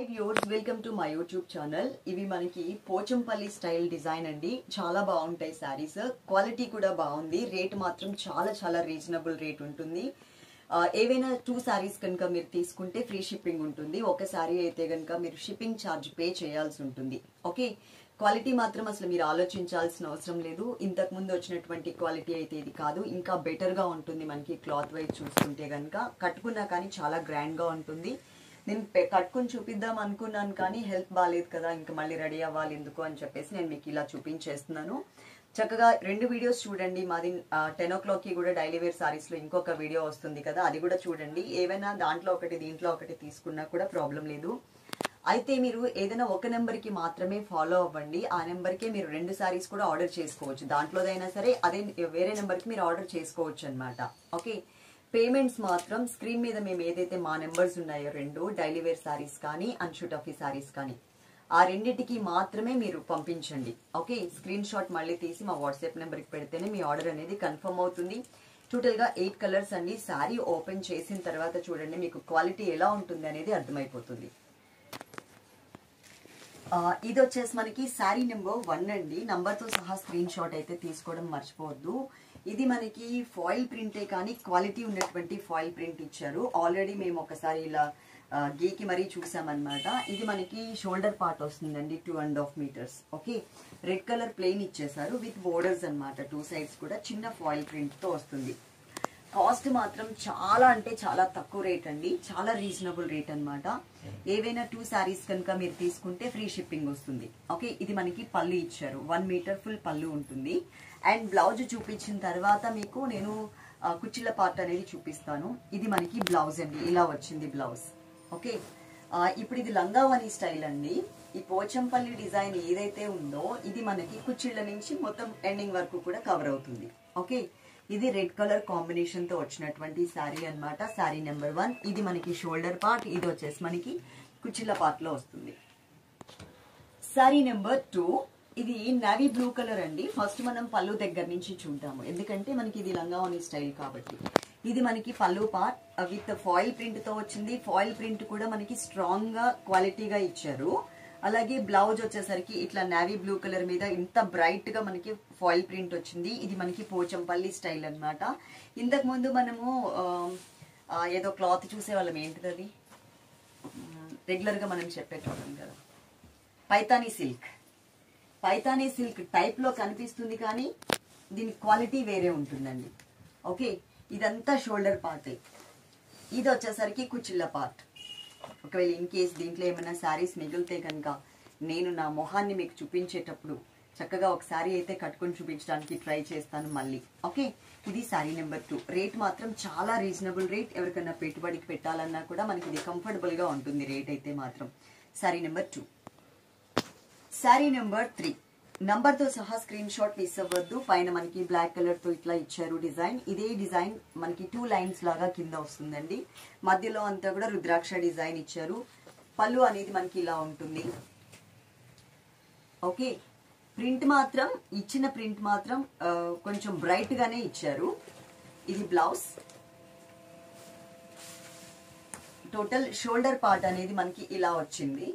high viewers welcome to my YouTube channel ఇవి మనకి Pochampally style design అండి చాలా బాగుంటాయి శారీస్ క్వాలిటీ కూడా బాగుంది రేట్ మాత్రం చాలా చాలా రీజనబుల్ రేట్ ఉంటుంది ఆ, ఏవైనా టూ శారీస్ కనుక మీరు తీసుకుంటే ఫ్రీ షిప్పింగ్ ఉంటుంది ఒక శారీ అయితే కనుక మీరు షిప్పింగ్ ఛార్జ్ పే చేయాల్సి ఉంటుంది ఓకే క్వాలిటీ మాత్రం అసలు మీరు ఆలోచించాల్సిన అవసరం లేదు ఇంతకు ముందు వచ్చినటువంటి క్వాలిటీ అయితే ఇది కాదు ఇంకా బెటర్ గా ఉంటుంది మనకి క్లాత్ వైజ్ చూసుకుంటే కనుక కట్టుకున్నా కానీ చాలా గ్రాండ్ గా ఉంటుంది నేను పె- కట్టుకుని చూపిద్దాం అనుకున్నాను కానీ హెల్త్ బాగాలేదు కదా ఇంకా మళ్ళీ రెడీ అవ్వాలి ఎందుకు అని చెప్పేసి నేను మీకు ఇలా చూపించేస్తున్నాను చక్కగా రెండు వీడియోస్ చూడండి మాది టెన్ ఓ క్లాక్ కి కూడా డైలీ వేర్ సారీస్ లో ఇంకొక వీడియో వస్తుంది కదా అది కూడా చూడండి ఏవైనా దాంట్లో ఒకటి దీంట్లో ఒకటి తీసుకున్నా కూడా ప్రాబ్లం లేదు అయితే మీరు ఏదైనా ఒక నెంబర్ కి మాత్రమే ఫాలో అవ్వండి ఆ నెంబర్ కే మీరు రెండు సారీస్ కూడా ఆర్డర్ చేసుకోవచ్చు దాంట్లోదైనా సరే అదే వేరే నెంబర్ కి మీరు ఆర్డర్ చేసుకోవచ్చు అన్నమాట ఓకే పేమెంట్స్ మాత్రం స్క్రీన్ మీద మేము ఏదైతే మా నెంబర్స్ ఉన్నాయో రెండు డైలీ వేర్ సారీస్ కానీ అన్షూట్ ఆఫీ సారీస్ కానీ ఆ రెండింటికి మాత్రమే మీరు పంపించండి ఓకే స్క్రీన్ షాట్ మళ్ళీ తీసి మా వాట్సాప్ నెంబర్కి పెడితేనే మీ ఆర్డర్ అనేది కన్ఫర్మ్ అవుతుంది టోటల్ గా ఎయిట్ కలర్స్ అండి శారీ ఓపెన్ చేసిన తర్వాత చూడండి మీకు క్వాలిటీ ఎలా ఉంటుంది అనేది అర్థమైపోతుంది ఆ, ఇది వచ్చేసి మనకి శారీ నెంబర్ వన్ అండి నంబర్ తో సహా స్క్రీన్ షాట్ అయితే తీసుకోవడం మర్చిపోవద్దు ఇది మనకి ఫాయిల్ ప్రింటే కానీ క్వాలిటీ ఉన్నటువంటి ఫాయిల్ ప్రింట్ ఇచ్చారు ఆల్రెడీ మేము ఒకసారి ఇలా ఆ, గీకి మరీ చూసామన్నమాట ఇది మనకి షోల్డర్ పార్ట్ వస్తుందండి two and half metres okay red colour plain ఇచ్చేసారు విత్ బోర్డర్స్ అన్నమాట టూ సైడ్స్ కూడా చిన్న ఫాయిల్ ప్రింట్ తో వస్తుంది కాస్ట్ మాత్రం చాలా అంటే చాలా తక్కువ రేట్ అండి చాలా రీజనబుల్ రేట్ అన్నమాట ఏవైనా టూ శారీస్ కనుక మీరు తీసుకుంటే ఫ్రీ షిప్పింగ్ వస్తుంది ఓకే ఇది మనకి పళ్ళు ఇచ్చారు వన్ మీటర్ ఫుల్ పళ్ళు ఉంటుంది అండ్ బ్లౌజ్ చూపించిన తర్వాత మీకు నేను ఆ, కుచ్చిళ్ళ పార్ట్ అనేది చూపిస్తాను ఇది మనకి బ్లౌజ్ అండి ఇలా వచ్చింది బ్లౌజ్ ఓకే ఆ, ఇప్పుడు ఇది లంగావని స్టైల్ అండి ఈ పోచంపల్లి డిజైన్ ఏదైతే ఉందో ఇది మనకి కుచ్చిళ్ళ నుంచి మొత్తం ఎండింగ్ వరకు కూడా కవర్ అవుతుంది ఓకే ఇది రెడ్ కలర్ కాంబినేషన్ తో వచ్చినటువంటి శారీ అన్నమాట శారీ నెంబర్ వన్ ఇది మనకి షోల్డర్ పార్ట్ ఇది వచ్చేసి మనకి కుచ్చిళ్ళ పార్ట్ లో వస్తుంది శారీ నెంబర్ టూ ఇది నావీ బ్లూ కలర్ అండి ఫస్ట్ మనం పళ్ళు దగ్గర నుంచి చూద్దాము ఎందుకంటే మనకి ఇది లంగావని స్టైల్ కాబట్టి ఇది మనకి పళ్ళు పార్ట్ విత్ ఫాయిల్ ప్రింట్ తో వచ్చింది ఫాయిల్ ప్రింట్ కూడా మనకి స్ట్రాంగ్ గా క్వాలిటీగా ఇచ్చారు అలాగే బ్లౌజ్ వచ్చేసరికి ఇట్లా నావీ బ్లూ కలర్ మీద ఇంత బ్రైట్ గా మనకి ఫాయిల్ ప్రింట్ వచ్చింది ఇది మనకి పోచంపల్లి స్టైల్ అన్నమాట ఇంతకు ముందు మనము ఆ, ఆ, ఏదో క్లాత్ చూసే వాళ్ళం ఏంటిది అది రెగ్యులర్ గా మనం చెప్పేటోళ్ళం కదా Paithani silk Paithani silk type లో కనిపిస్తుంది కానీ దీని క్వాలిటీ వేరే ఉంటుందండి ఓకే ఇదంతా షోల్డర్ పార్టే ఇది వచ్చేసరికి కుచిళ్ళ పార్ట్ ఒకవేళ ఇన్ కేస్ దీంట్లో ఏమైనా శారీస్ మిగిలితే కనుక నేను నా మొహాన్ని మీకు చూపించేటప్పుడు చక్కగా ఒక శారీ అయితే కట్టుకొని చూపించడానికి ట్రై చేస్తాను మళ్ళీ ఓకే ఇది శారీ నెంబర్ టూ రేట్ మాత్రం చాలా రీజనబుల్ రేట్ ఎవరికైనా పెట్టుబడికి పెట్టాలన్నా కూడా మనకి ఇది కంఫర్టబుల్ గా ఉంటుంది రేట్ అయితే మాత్రం sari number two sari number three number తో సహా స్క్రీన్ షాట్ మిస్ అవ్వద్దు పైన మనకి బ్లాక్ కలర్ తో ఇట్లా ఇచ్చారు డిజైన్ ఇదే డిజైన్ మనకి టూ లైన్స్ లాగా కింద వస్తుందండి మధ్యలో అంతా కూడా రుద్రాక్ష డిజైన్ ఇచ్చారు పళ్ళు అనేది మనకి ఇలా ఉంటుంది ఓకే ప్రింట్ మాత్రం ఇచ్చిన ప్రింట్ మాత్రం ఆ, కొంచెం బ్రైట్ గానే ఇచ్చారు ఇది బ్లౌజ్ టోటల్ షోల్డర్ పార్ట్ అనేది మనకి ఇలా వచ్చింది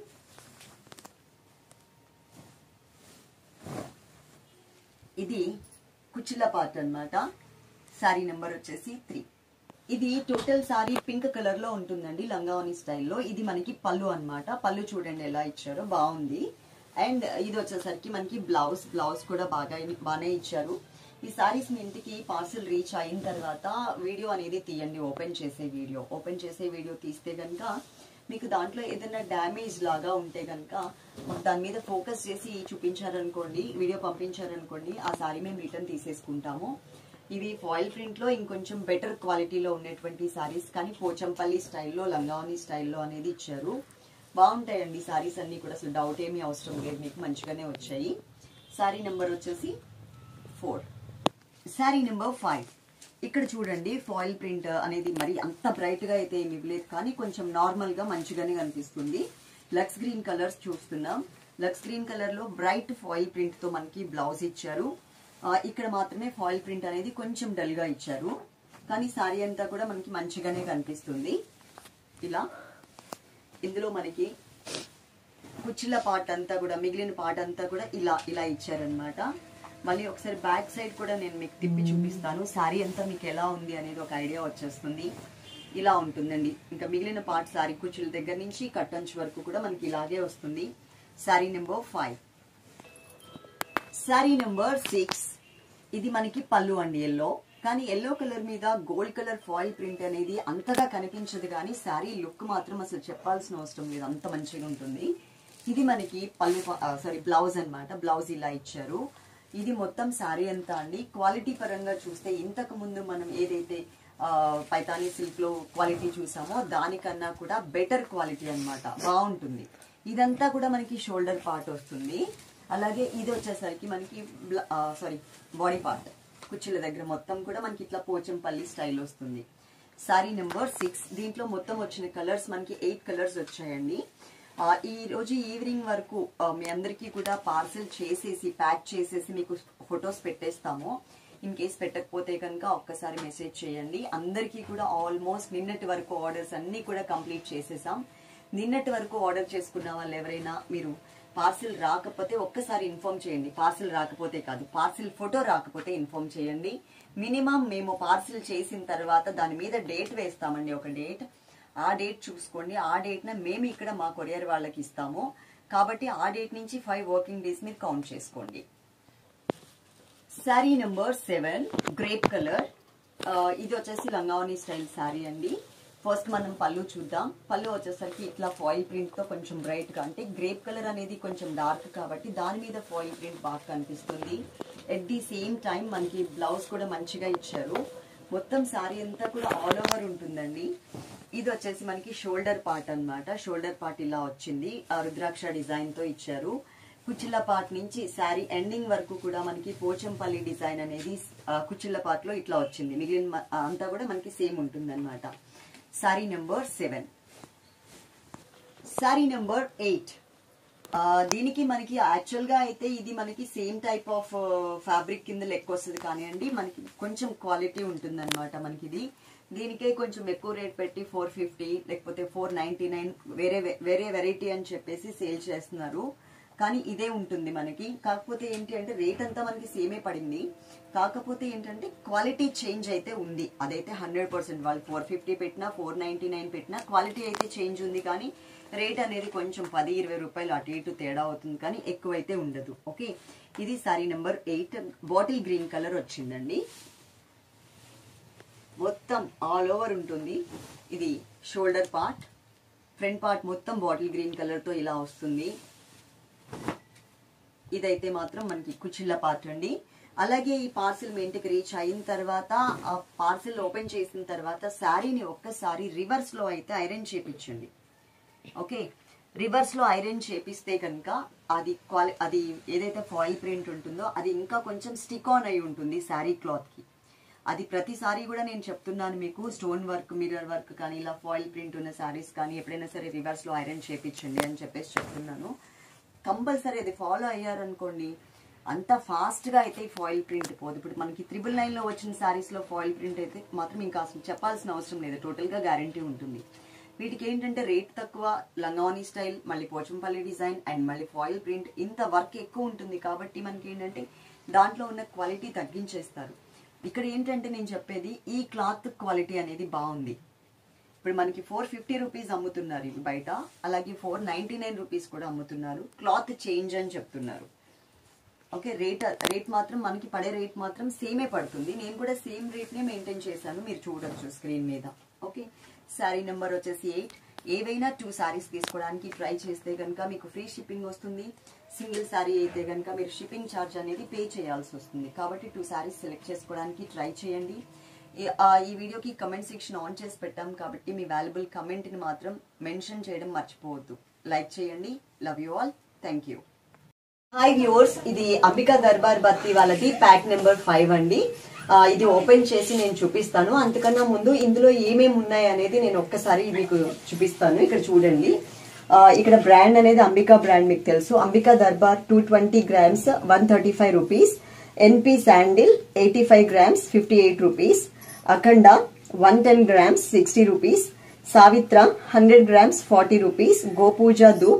ఇది కుచ్చిళ్ళ పార్ట్ అన్నమాట శారీ నెంబర్ వచ్చేసి త్రీ ఇది టోటల్ సారీ పింక్ కలర్ లో ఉంటుందండి లంగావని స్టైల్లో ఇది మనకి పళ్ళు అన్నమాట పళ్ళు చూడండి ఎలా ఇచ్చారో బాగుంది అండ్ ఇది వచ్చేసరికి మనకి బ్లౌజ్ బ్లౌజ్ కూడా బాగా బాగానే ఇచ్చారు ఈ సారీస్ మీ ఇంటికి పార్సల్ రీచ్ అయిన తర్వాత వీడియో అనేది తీయండి ఓపెన్ చేసే వీడియో ఓపెన్ చేసే వీడియో తీస్తే కనుక మీకు దాంట్లో ఏదైనా డ్యామేజ్ లాగా ఉంటే కనుక దాని మీద ఫోకస్ చేసి చూపించారనుకోండి వీడియో పంపించారనుకోండి ఆ సారీ మేము రిటర్న్ తీసేసుకుంటాము ఇవి ఫాయిల్ ప్రింట్ లో ఇంకొంచెం బెటర్ క్వాలిటీలో ఉన్నటువంటి సారీస్ కానీ పోచంపల్లి స్టైల్లో లంగావని స్టైల్లో అనేది ఇచ్చారు బాగుంటాయండి సారీస్ అన్ని కూడా అసలు డౌట్ ఏమీ అవసరం లేదు మీకు మంచిగానే వచ్చాయి సారీ నెంబర్ వచ్చేసి ఫోర్ శారీ నెంబర్ ఫైవ్ ఇక్కడ చూడండి ఫాయిల్ ప్రింట్ అనేది మరి అంత బ్రైట్ గా అయితే ఏమి ఇవ్వలేదు కానీ కొంచెం నార్మల్ గా మంచిగానే కనిపిస్తుంది లక్స్ గ్రీన్ కలర్స్ చూస్తున్నాం లక్స్ గ్రీన్ కలర్ లో బ్రైట్ ఫాయిల్ ప్రింట్ తో మనకి బ్లౌజ్ ఇచ్చారు ఆ, ఇక్కడ మాత్రమే ఫాయిల్ ప్రింట్ అనేది కొంచెం డల్ గా ఇచ్చారు కానీ సారీ అంతా కూడా మనకి మంచిగానే కనిపిస్తుంది ఇలా ఇందులో మనకి కుచ్చిళ్ళ పార్ట్ అంతా కూడా మిగిలిన పార్ట్ అంతా కూడా ఇలా ఇలా ఇచ్చారనమాట మళ్ళీ ఒకసారి బ్యాక్ సైడ్ కూడా నేను మీకు తిప్పి చూపిస్తాను శారీ అంతా మీకు ఎలా ఉంది అనేది ఒక ఐడియా వచ్చేస్తుంది ఇలా ఉంటుందండి ఇంకా మిగిలిన పార్ట్ శారీ కుచ్చుల దగ్గర నుంచి కట్టంచు వరకు కూడా మనకి ఇలాగే వస్తుంది sari number five sari number six ఇది మనకి పళ్ళు అండి ఎల్లో కానీ ఎల్లో కలర్ మీద గోల్డ్ కలర్ ఫాయిల్ ప్రింట్ అనేది అంతగా కనిపించదు కానీ శారీ లుక్ మాత్రం అసలు చెప్పాల్సిన అవసరం లేదు అంత మంచిగా ఉంటుంది ఇది మనకి పళ్ళు సారీ బ్లౌజ్ అన్నమాట బ్లౌజ్ ఇలా ఇచ్చారు ఇది మొత్తం శారీ అంతా అండి క్వాలిటీ పరంగా చూస్తే ఇంతకు ముందు మనం ఏదైతే ఆ, పైతానీ సిల్క్ లో క్వాలిటీ చూసామో దానికన్నా కూడా బెటర్ క్వాలిటీ అన్నమాట బాగుంటుంది ఇదంతా కూడా మనకి షోల్డర్ పార్ట్ వస్తుంది అలాగే ఇది వచ్చేసరికి మనకి సారీ బాడీ పార్ట్ కుర్చీల దగ్గర మొత్తం కూడా మనకి ఇట్లా పోచంపల్లి స్టైల్ వస్తుంది సారీ నెంబర్ సిక్స్ దీంట్లో మొత్తం వచ్చిన కలర్స్ మనకి ఎయిట్ కలర్స్ వచ్చాయండి ఆ, ఈ రోజు ఈవినింగ్ వరకు ఆ, మీ అందరికీ కూడా పార్సెల్ చేసేసి ప్యాక్ చేసేసి మీకు ఫొటోస్ పెట్టేస్తాము ఇన్ కేస్ పెట్టకపోతే కనుక ఒక్కసారి మెసేజ్ చేయండి అందరికీ కూడా ఆల్మోస్ట్ నిన్నటి వరకు ఆర్డర్స్ అన్ని కూడా కంప్లీట్ చేసేసాం నిన్నటి వరకు ఆర్డర్ చేసుకున్న వాళ్ళు ఎవరైనా మీరు పార్సిల్ రాకపోతే ఒక్కసారి ఇన్ఫార్మ్ చేయండి పార్సిల్ రాకపోతే కాదు పార్సిల్ ఫోటో రాకపోతే ఇన్ఫార్మ్ చేయండి మినిమం మేము పార్సిల్ చేసిన తర్వాత దాని మీద డేట్ వేస్తామండి ఒక డేట్ ఆ డేట్ చూసుకోండి ఆ డేట్ న మేము ఇక్కడ మా కొరియర్ వాళ్ళకి ఇస్తాము కాబట్టి ఆ డేట్ నుంచి ఫైవ్ వర్కింగ్ డేస్ మీరు కౌంట్ చేసుకోండి sari number seven grape colour ఇది వచ్చేసి లంగావని స్టైల్ శారీ అండి ఫస్ట్ మనం పళ్ళు చూద్దాం పళ్ళు వచ్చేసరికి ఇట్లా ఫాయిల్ ప్రింట్ తో కొంచెం బ్రైట్ గా అంటే గ్రేప్ కలర్ అనేది కొంచెం డార్క్ కాబట్టి దాని మీద ఫాయిల్ ప్రింట్ బాగా కనిపిస్తుంది ఎట్ ది సేమ్ టైం మనకి బ్లౌజ్ కూడా మంచిగా ఇచ్చారు మొత్తం శారీ అంతా కూడా ఆల్ ఓవర్ ఉంటుందండి ఇది వచ్చేసి మనకి షోల్డర్ పార్ట్ అన్నమాట షోల్డర్ పార్ట్ ఇలా వచ్చింది ఆ రుద్రాక్ష డిజైన్ తో ఇచ్చారు కుచ్చిళ్ళ పార్ట్ నుంచి శారీ ఎండింగ్ వరకు కూడా మనకి పోచంపల్లి డిజైన్ అనేది ఆ, కుచ్చిళ్ళ పార్ట్ లో ఇట్లా వచ్చింది మిగిలిన మ- ఆ, అంతా కూడా మనకి సేమ్ ఉంటుంది అనమాట sari number seven sari number eight దీనికి మనకి యాక్చువల్ గా అయితే ఇది మనకి సేమ్ టైప్ ఆఫ్ ఫ్యాబ్రిక్ కింద లెక్క వస్తుంది కానివ్వండి మనకి కొంచెం క్వాలిటీ ఉంటుంది అనమాట మనకి ఇది దీనికే కొంచెం ఎక్కువ రేట్ పెట్టి ఫోర్ ఫిఫ్టీ లేకపోతే ఫోర్ నైన్టీ నైన్ వేరే వేరే వెరైటీ అని చెప్పేసి సేల్ చేస్తున్నారు కానీ ఇదే ఉంటుంది మనకి కాకపోతే ఏంటి అంటే రేట్ అంతా మనకి సేమే పడింది కాకపోతే ఏంటంటే క్వాలిటీ చేంజ్ అయితే ఉంది అదైతే హండ్రెడ్ పర్సెంట్ వాళ్ళు ఫోర్ ఫిఫ్టీ పెట్టినా ఫోర్ నైన్టీ నైన్ పెట్టినా క్వాలిటీ అయితే చేంజ్ ఉంది కానీ రేట్ అనేది కొంచెం పది ఇరవై రూపాయలు అటు ఇటు తేడా అవుతుంది కానీ ఎక్కువైతే ఉండదు ఓకే ఇది sari number eight bottle green colour వచ్చిందండి మొత్తం ఆల్ ఓవర్ ఉంటుంది ఇది షోల్డర్ పార్ట్ ఫ్రంట్ పార్ట్ మొత్తం బాటిల్ గ్రీన్ కలర్ తో ఇలా వస్తుంది ఇదైతే మాత్రం మనకి కుచిళ్ళ పార్ట్ అండి అలాగే ఈ పార్సిల్ మీ ఇంటికి రీచ్ అయిన తర్వాత ఆ పార్సిల్ ఓపెన్ చేసిన తర్వాత శారీని ఒక్కసారి రివర్స్ లో అయితే ఐరన్ చేపించండి ఓకే రివర్స్ లో ఐరన్ చేపిస్తే కనుక అది క్వాలి అది ఏదైతే ఫాయిల్ ప్రింట్ ఉంటుందో అది ఇంకా కొంచెం స్టిక్ ఆన్ అయి ఉంటుంది శారీ క్లాత్ కి అది ప్రతిసారి కూడా నేను చెప్తున్నాను మీకు స్టోన్ వర్క్ మిర్రర్ వర్క్ కానీ ఇలా ఫాయిల్ ప్రింట్ ఉన్న శారీస్ కానీ ఎప్పుడైనా సరే రివర్స్ లో ఐరన్ చేపించండి అని చెప్పేసి చెప్తున్నాను కంపల్సరీ అది ఫాలో అయ్యారనుకోండి అంత ఫాస్ట్ గా అయితే ఈ ఫాయిల్ ప్రింట్ పోదు ఇప్పుడు మనకి త్రిబుల్ నైన్ లో వచ్చిన శారీస్ లో ఫాయిల్ ప్రింట్ అయితే మాత్రం ఇంకా అసలు చెప్పాల్సిన అవసరం లేదు టోటల్ గా గ్యారంటీ ఉంటుంది వీటికి ఏంటంటే రేట్ తక్కువ లంగావని స్టైల్ మళ్ళీ పోచంపల్లి డిజైన్ అండ్ మళ్ళీ ఫాయిల్ ప్రింట్ ఇంత వర్క్ ఎక్కువ ఉంటుంది కాబట్టి మనకి ఏంటంటే దాంట్లో ఉన్న క్వాలిటీ తగ్గించేస్తారు ఇక్కడ ఏంటంటే నేను చెప్పేది ఈ క్లాత్ క్వాలిటీ అనేది బాగుంది ఇప్పుడు మనకి ఫోర్ ఫిఫ్టీ రూపీస్ అమ్ముతున్నారు ఇవి బయట అలాగే ఫోర్ నైన్టీ నైన్ రూపీస్ కూడా అమ్ముతున్నారు క్లాత్ చేంజ్ అని చెప్తున్నారు ఓకే రేట్ రేట్ మాత్రం మనకి పడే రేట్ మాత్రం సేమే పడుతుంది నేను కూడా సేమ్ రేట్ నే మెయింటైన్ చేశాను మీరు చూడొచ్చు స్క్రీన్ మీద ఓకే శారీ నెంబర్ వచ్చేసి ఎయిట్ ఏవైనా టూ శారీస్ తీసుకోవడానికి ట్రై చేస్తే కనుక మీకు ఫ్రీ షిప్పింగ్ వస్తుంది సింగిల్ శారీ అయితే కనుక మీరు షిప్పింగ్ ఛార్జ్ అనేది పే చేయాల్సి వస్తుంది కాబట్టి టూ శారీస్ సెలెక్ట్ చేసుకోవడానికి ట్రై చేయండి ఈ- ఆ, ఈ వీడియోకి కమెంట్ సెక్షన్ ఆన్ చేసి పెట్టాం కాబట్టి మీ వాల్యుబుల్ కమెంట్ ని మాత్రం మెన్షన్ చేయడం మర్చిపోవద్దు లైక్ చేయండి love you all thank you hi viewers ఇది అంబికా దర్బార్ బత్తి వాళ్ళది ప్యాక్ నెంబర్ ఫైవ్ అండి ఆ, ఇది ఓపెన్ చేసి నేను చూపిస్తాను అంతకన్నా ముందు ఇందులో ఏమేమి ఉన్నాయి అనేది నేను ఒక్కసారి మీకు చూపిస్తాను ఇక్కడ చూడండి ఆ, ఇక్కడ బ్రాండ్ అనేది అంబికా బ్రాండ్ మీకు తెలుసు Ambika Darbar two twenty grams one thirty five rupees NP sandal eighty five grams fifty eight rupees Akhanda one ten grams sixty rupees Savitra hundred grams forty rupees Gopuja dhoop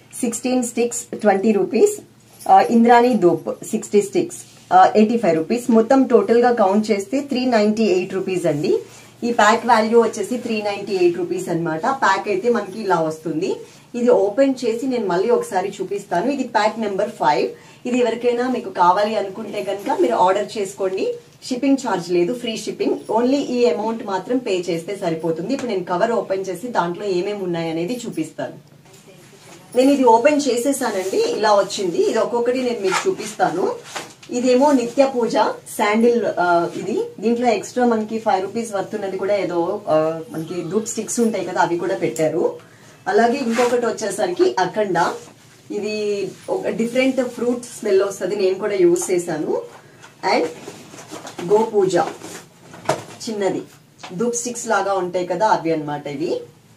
sixteen sticks twenty rupees Indrani dhoop sixty sticks eighty five rupees మొత్తం total గా count చేస్తే three ninety eight rupees అండి ఈ pack value వచ్చేసి three ninety eight rupees అనమాట pack అయితే మనకి ఇలా వస్తుంది ఇది ఓపెన్ చేసి నేను మళ్ళీ ఒకసారి చూపిస్తాను ఇది ప్యాక్ నెంబర్ ఫైవ్ ఇది ఎవరికైనా మీకు కావాలి అనుకుంటే కనుక మీరు ఆర్డర్ చేసుకోండి షిప్పింగ్ ఛార్జ్ లేదు ఫ్రీ షిప్పింగ్ ఓన్లీ ఈ అమౌంట్ మాత్రం పే చేస్తే సరిపోతుంది ఇప్పుడు నేను కవర్ ఓపెన్ చేసి దాంట్లో ఏమేమి ఉన్నాయి అనేది చూపిస్తాను నేను ఇది ఓపెన్ చేసేసానండి ఇలా వచ్చింది ఇది ఒక్కొక్కటి నేను మీకు చూపిస్తాను ఇదేమో నిత్య పూజ శాండిల్ ఆ, ఇది దీంట్లో ఎక్స్ట్రా మనకి ఫైవ్ రూపీస్ వర్తున్నది కూడా ఏదో ఆ, మనకి ధూప్ స్టిక్స్ ఉంటాయి కదా అవి కూడా పెట్టారు అలాగే ఇంకొకటి వచ్చేసరికి అఖండ ఇది ఒక డిఫరెంట్ ఫ్రూట్ స్మెల్ వస్తుంది నేను కూడా యూజ్ చేశాను అండ్ గోపూజ చిన్నది ధూప్ స్టిక్స్ లాగా ఉంటాయి కదా అవి అన్నమాట ఇవి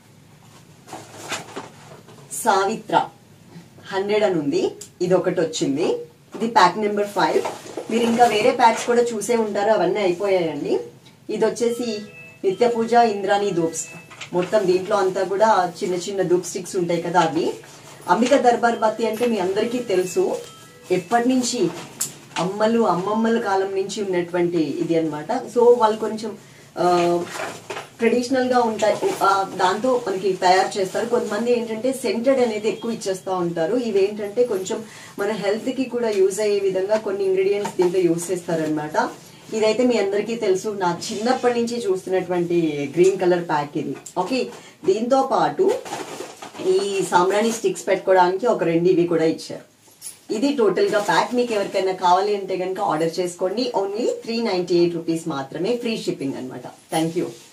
సావిత్ర హండ్రెడ్ అని ఉంది ఇది ఒకటి వచ్చింది ఇది ప్యాక్ నెంబర్ ఫైవ్ మీరు ఇంకా వేరే ప్యాక్స్ కూడా చూసే ఉంటారు అవన్నీ అయిపోయాయండి ఇది వచ్చేసి నిత్య పూజ ఇంద్రాణి ధూప్స్ మొత్తం దీంట్లో అంతా కూడా చిన్న చిన్న ధూప్ స్టిక్స్ ఉంటాయి కదా అవి అంబిక దర్బార్ బత్తి అంటే మీ అందరికీ తెలుసు ఎప్పటి నుంచి అమ్మలు అమ్మమ్మల కాలం నుంచి ఉన్నటువంటి ఇది అన్నమాట సో వాళ్ళు కొంచెం ట్రెడిషనల్ గా ఉంటాయి ఆ, దాంతో మనకి తయారు చేస్తారు కొంతమంది ఏంటంటే సెంటెడ్ అనేది ఎక్కువ ఇచ్చేస్తూ ఉంటారు ఇవి ఏంటంటే కొంచెం మన హెల్త్ కి కూడా యూజ్ అయ్యే విధంగా కొన్ని ఇంగ్రీడియంట్స్ దీంట్లో యూజ్ చేస్తారనమాట ఇదైతే మీ అందరికీ తెలుసు నా చిన్నప్పటి నుంచి చూస్తున్నటువంటి గ్రీన్ కలర్ ప్యాక్ ఇది ఓకే దీంతో పాటు ఈ సాంబ్రాణి స్టిక్స్ పెట్టుకోవడానికి ఒక రెండు ఇవి కూడా ఇచ్చారు ఇది టోటల్ గా ప్యాక్ మీకు ఎవరికైనా కావాలి అంటే కనుక ఆర్డర్ చేసుకోండి only three ninety eight rupees మాత్రమే ఫ్రీ షిప్పింగ్ అనమాట థ్యాంక్ యూ